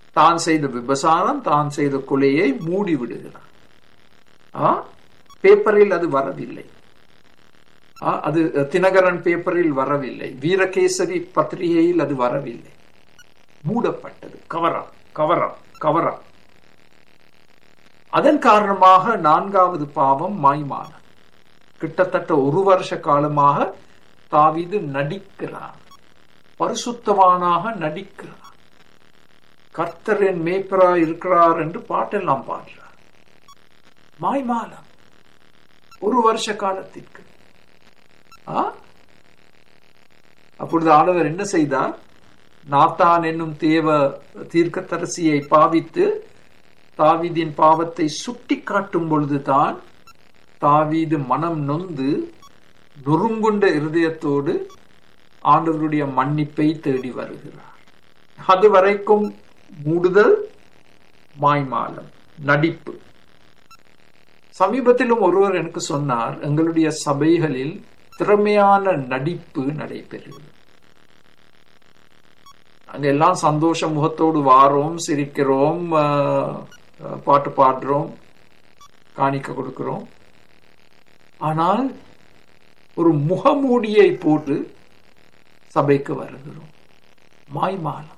தான் செய்த விபசாரம் தான் செய்த கொலையை மூடி விடுகிறான் ஆ? பேப்பரில் அது வரவில்லை ஆ, அது தினகரன் பேப்பரில் வரவில்லை வீரகேசரி பத்திரிகையில் அது வரவில்லை மூடப்பட்டது கவரம் கவரம் கவரம் அதன் காரணமாக நான்காவது பாவம் மாய்மானம் கிட்டத்தட்ட ஒரு வருஷ காலமாக தாவீது நடிக்கிறார் பரிசுத்தவானாக நடிக்கிறார் கர்த்தரின் மேய்ப்பரா இருக்கிறார் என்று பாட்டெல்லாம் பாடுறார் மாய்மாலம் ஒரு வருஷ காலத்திற்கு ஆ? அப்பொழுது ஆண்டவர் என்ன செய்தார் நாத்தான் என்னும் தேவ தீர்க்கதரிசியை பாவித்து தாவீதின் பாவத்தை சுட்டி காட்டும் பொழுதுதான் தாவீது மனம் நொந்து நொறுங்குண்ட இருதயத்தோடு ஆண்டவருடைய மன்னிப்பை தேடி வருகிறார் அது வரைக்கும் மூடுதல் மாய்மாலம் நடிப்பு சமீபத்திலும் ஒருவர் எனக்கு சொன்னார் எங்களுடைய சபைகளில் திறமையான நடிப்பு நடைபெறுகிறது அங்க எல்லாம் சந்தோஷ முகத்தோடு வாரோம் சிரிக்கிறோம் ஆஹ், ஆஹ், பாட்டு பாடுறோம் காணிக்க கொடுக்கிறோம் ஆனால் ஒரு முகமூடியை போட்டு சபைக்கு வருகிறோம் மாய்மாலம்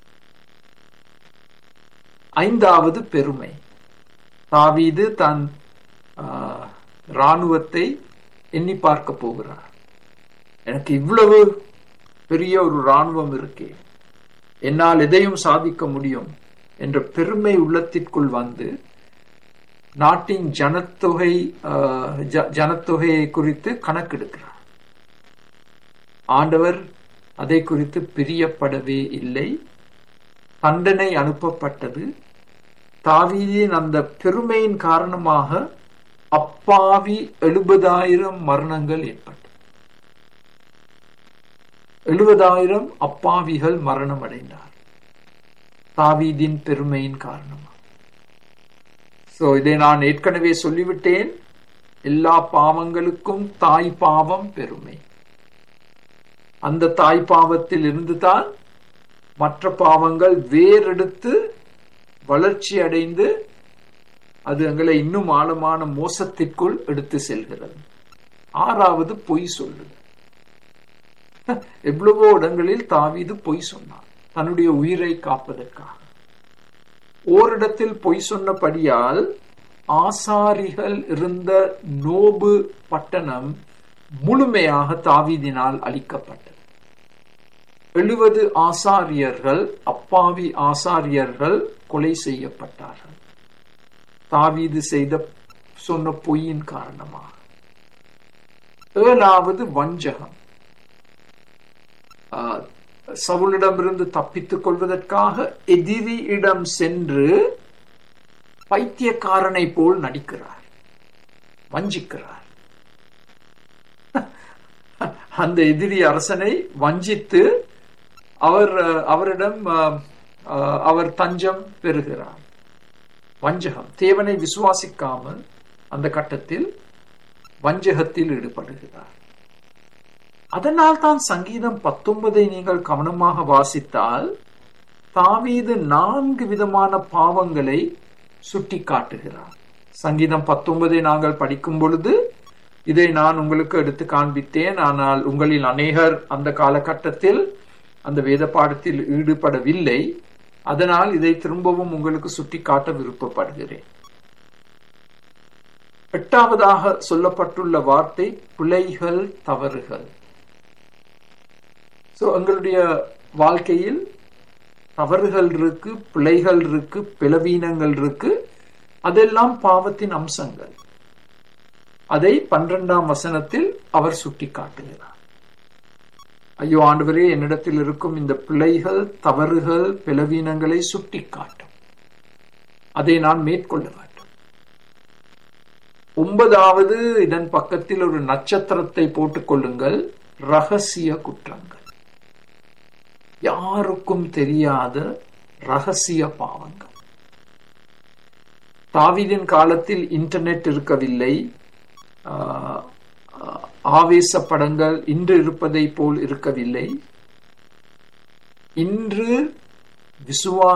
ஐந்தாவது பெருமை தாவீது தன் ஆஹ், இராணுவத்தை எண்ணி பார்க்க போகிறார் எனக்கு இவ்வளவு பெரிய ஒரு இராணுவம் இருக்கே என்னால் எதையும் சாதிக்க முடியும் என்ற பெருமை உள்ளத்திற்குள் வந்து நாட்டின் ஜனத்தொகை ஆஹ், ஜ- ஜனத்தொகையை குறித்து கணக்கெடுக்கிறார் ஆண்டவர் அதை குறித்து பிரியப்படவே இல்லை தண்டனை அனுப்பப்பட்டது தாவீதின் அந்த பெருமையின் காரணமாக அப்பாவி எழுபதாயிரம் மரணங்கள் ஏற்பட்டது எழுபதாயிரம் அப்பாவிகள் மரணம் அடைந்தார் தாவீதின் பெருமையின் காரணமாக சோ இதை நான் ஏற்கனவே சொல்லிவிட்டேன் எல்லா பாவங்களுக்கும் தாய் பாவம் பெருமை அந்த தாய் பாவத்தில் இருந்துதான் மற்ற பாவங்கள் வேறெடுத்து வளர்ச்சி அடைந்து அது எங்களை இன்னும் ஆழமான மோசத்திற்குள் எடுத்து செல்கிறது ஆறாவது பொய் சொல்லுது எவ்வளவோ இடங்களில் தாவீது பொய் சொன்னார் தன்னுடைய உயிரை காப்பதற்காக ஓரிடத்தில் பொய் சொன்னபடியால் ஆசாரிகள் இருந்த நோபு பட்டணம் முழுமையாக தாவீதினால் அழிக்கப்பட்டது எழுபது ஆசாரியர்கள் அப்பாவி ஆசாரியர்கள் கொலை செய்யப்பட்டார்கள் தாவீது செய்த சொன்ன பொய்யின் காரணமாக ஏழாவது வஞ்சகம் ஆஹ், சவுலிடமிருந்து தப்பித்துக் கொள்வதற்காக எதிரியிடம் சென்று பைத்தியக்காரனை போல் நடிக்கிறார் வஞ்சிக்கிறார் அந்த எதிரி அரசனை வஞ்சித்து அவர் அஹ், அவரிடம் அஹ், அஹ், அவர் தஞ்சம் பெறுகிறார் வஞ்சகம் தேவனை விசுவாசிக்காமல் அந்த கட்டத்தில் வஞ்சகத்தில் ஈடுபடுகிறார் அதனால் தான் சங்கீதம் பத்தொன்பதை நீங்கள் கவனமாக வாசித்தால் தாவீது நான்கு விதமான பாவங்களை சுட்டி காட்டுகிறார் சங்கீதம் பத்தொன்பதை நாங்கள் படிக்கும் பொழுது இதை நான் உங்களுக்கு எடுத்து காண்பித்தேன் ஆனால் உங்களில் அநேகர் அந்த காலகட்டத்தில் அந்த வேத பாடத்தில் ஈடுபடவில்லை அதனால் இதை திரும்பவும் உங்களுக்கு சுட்டி காட்ட விருப்பப்படுகிறேன் எட்டாவதாக சொல்லப்பட்டுள்ள வார்த்தை பிழைகள் தவறுகள் சோ எங்களுடைய வாழ்க்கையில் தவறுகள் இருக்கு பிழைகள் இருக்கு பிளவீனங்கள் இருக்கு அதெல்லாம் பாவத்தின் அம்சங்கள் அதை பன்னிரெண்டாம் வசனத்தில் அவர் சுட்டி காட்டுகிறார் ஐயோ ஆண்டவரே என்னிடத்தில் இருக்கும் இந்த பிழைகள் தவறுகள் பிளவீனங்களை சுட்டி காட்டும் அதை நான் மேற்கொள்ள வேண்டும் ஒன்பதாவது இதன் பக்கத்தில் ஒரு நட்சத்திரத்தை போட்டுக் கொள்ளுங்கள் ரகசிய குற்றங்கள் யாருக்கும் தெரியாத ரகசிய பாவங்கள் தாவீதின் காலத்தில் இன்டர்நெட் இருக்கவில்லை ஆஹ், ஆஹ், ஆவேச படங்கள் இன்று இருப்பதை போல் இருக்கவில்லை இன்று விசுவா